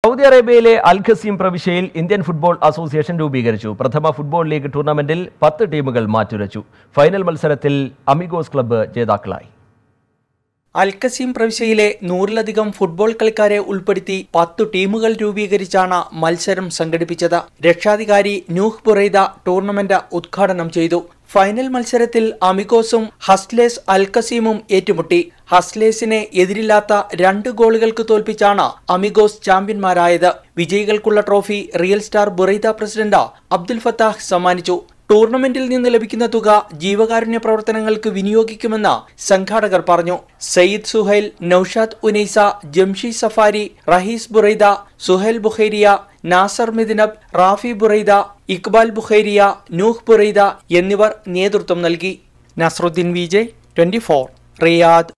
Saudi അറേബ്യയിലെ അൽ ഖസീം പ്രവിശ്യയിൽ Indian football association രൂപീകരിച്ചു പ്രഥമ ഫുട്ബോൾ ലീഗ് ടൂർണമെന്റിൽ പത്ത് ടീമുകൾ മാറ്റുരച്ചു ഫൈനൽ മത്സരത്തിൽ അമിഗോസ് ക്ലബ്ബ് ജേതാക്കളായി അൽക്കസീം പ്രവിശ്യയിലെ നൂറിലധികം ഫുട്ബോൾ കളിക്കാരെ ഉൾപ്പെടുത്തി പത്തു ടീമുകൾ രൂപീകരിച്ചാണ് മത്സരം സംഘടിപ്പിച്ചത് രക്ഷാധികാരി നൂഹ് ബുറൈദ ടൂർണമെന്റ് ഉദ്ഘാടനം ചെയ്തു ഫൈനൽ മത്സരത്തിൽ അമിഗോസും ഹസ്ലേസ് അൽക്കസീമും ഏറ്റുമുട്ടി ഹസ്ലേസിനെ എതിരില്ലാത്ത രണ്ട് ഗോളുകൾക്ക് തോൽപ്പിച്ചാണ് അമിഗോസ് ചാമ്പ്യന്മാരായത് വിജയികൾക്കുള്ള trophy real star Buraidah president Abdul Fattah സമ്മാനിച്ചു ടൂർണമെന്റിൽ നിന്ന് ലഭിക്കുന്ന തുക ജീവകാരുണ്യ പ്രവർത്തനങ്ങൾക്ക് വിനിയോഗിക്കുമെന്ന് സംഘാടകർ പറഞ്ഞു Sayyid Suhail Naushad Unaisa Jamshi Safari Rahees Buraidah Suhail Bukhairiya Nasar Midinab Rafi Buraidah Iqbal Bukhairiya Nooh Buraidah എന്നിവർ നേതൃത്വം നൽകി നസ്രുദ്ദീൻ വിജയ് ട്വന്റി റിയാദ്